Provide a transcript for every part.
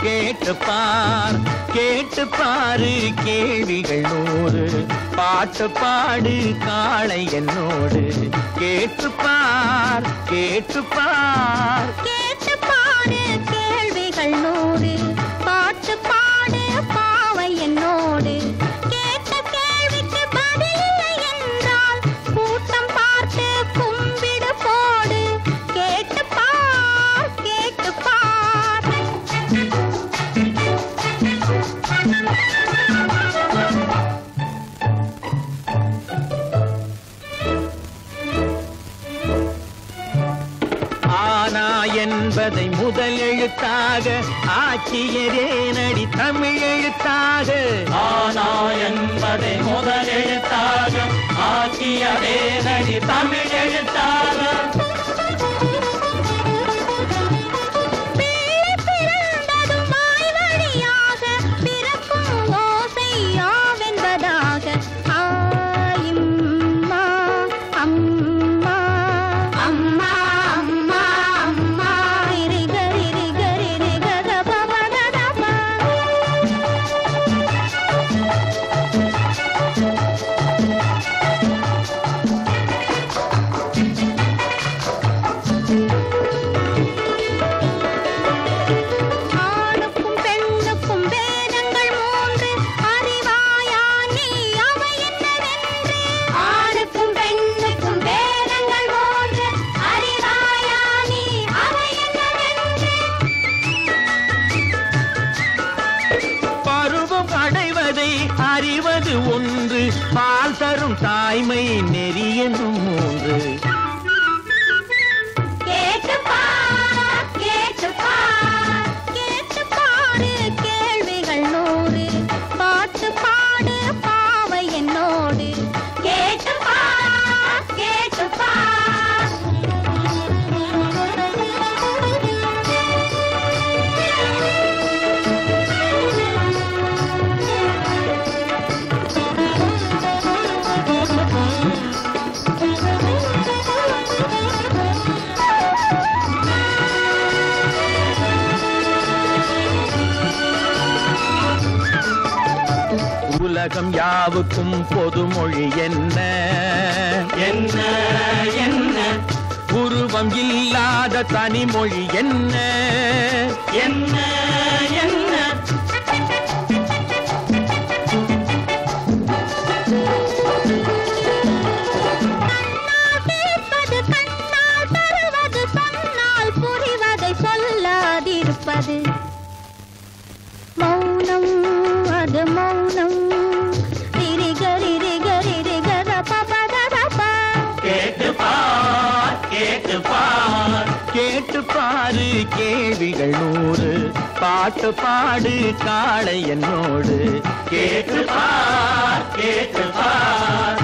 கேட்டு பார் கேட்டு பாரு கேள்விகள் நூறு பாட்டு பாடு காளை என்னோடு கேட்டு பார் கேட்டு பார் கேட்டு பாடு கேள்விகள் நூறு பாட்டு பாடு பாவை என்னோடு கேட்ட கேள்விக்கு பதிலில்லை என்றால் கூட்டம் பார்த்து கும்பிடு போடு கேட்டு பார் கேட்டு பார் ஆனா என்பதை முதல் எழுத்தாக ஆக்கியதே நடி தமிழ் எழுத்தாக ஆனா என்பதை முதல் எழுத்தாக ஆக்கியதே நடி தமிழ் எழுத்தாக பிள்ளை பிறந்ததும் வாய் வழியாக பிறக்கும் ஓசை யாவென்பதாக ஆயிம்மா அம்மா அம்மா அம்மா அம்மா இரிக இரிக இரிக கபபததபா ஆணுக்கும் பெண்ணுக்கும் வேதங்கள் மூன்று அறிவாயா நீ அவை என்னவென்று ஆணுக்கும் பெண்ணுக்கும் வேதங்கள் மூன்று அறிவாயா நீ அவை என்னவென்று பருவம் அடைவதை அறிவது ஒன்று பால் தரும் தாய்மை நெறி என்னும் மூன்று கேட்டு பார் கேட்டு பார் கேட்டு பாரு கேள்விகள் நூறு பாட்டு பாடு பாவை என்னோடு கேட்டு பார் கேட்டு பார் உலகம் யாவுக்கும் பொதுமொழி என்ன என்ன என்ன உருவம் இல்லாத தனிமொழி என்ன என்ன என்ன கேட்பது கண்ணால் தருவது சொன்னால் புரிவதை சொல்லாதிருப்பது மௌனம் அது மௌனம் ரிரிகரிரிகரிரிகரபபதரபா. கேட்டு பார் கேட்டு பார் கேட்டு பாரு கேள்விகள் நூறு பாட்டு பாடு காளை என்னோடு கேட்டு பார் கேட்டு பார்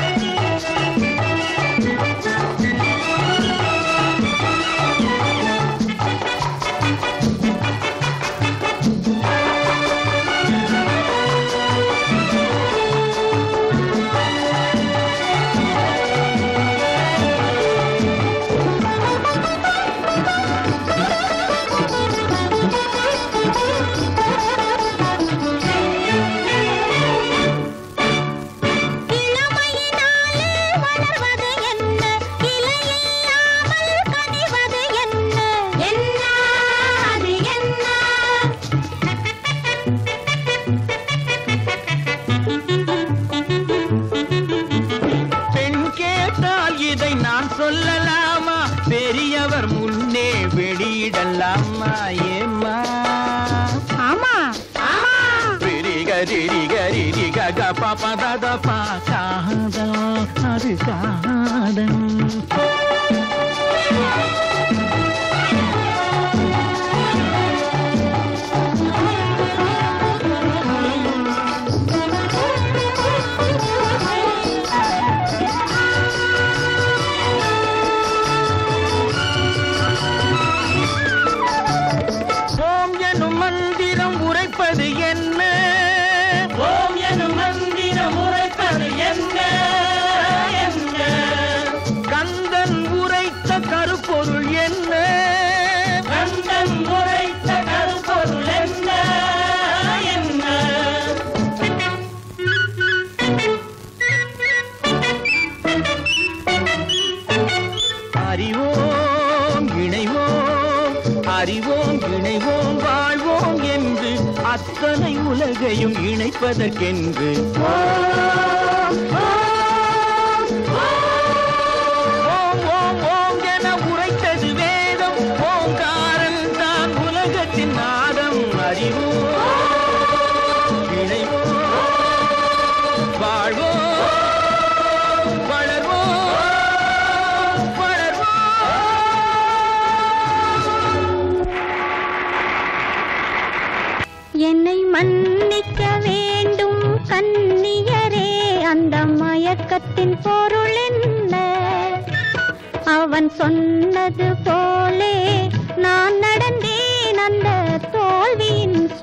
இளமையினாலே வளர்வது என்ன இலையில்லாமல் கனிவது என்ன என்ன அது என்ன பெண் கேட்டால் இதை நான் சொல்லலாமா பெரியவர் முன்னே வெளியிடலாமா ஏமா ஆமா ஆமா ரிரிக ரிரிக ரிரிக க ப ப த த ப காதல் அது காதல் ஓம் எனும் மந்திரம் உரைப்பது என்ன ஓம் எனும் மந்திரம் உரைப்பது என்ன என்ன கந்தன் உரைத்த கருப்பொருள் என்ன கந்தன் உரைத்த கருப்பொருள் என்ன உலகையும் இணைப்பதற்கென்று ஓம் ஓம் ஓம் என உரைத்தது வேதம் ஓங்காரன் தான் உலகத்தின் நாதம் அறிவோம் இணைவோம் வாழ்வோம் வளர்வோம் வளர்வோம் என்னை மன்னிக்க வேண்டும் கன்னியரே அந்த மயக்கத்தின் பொருள் என்ன அவன் சொன்னது போலே நான் நடந்தேன் அந்த தோல்வியின்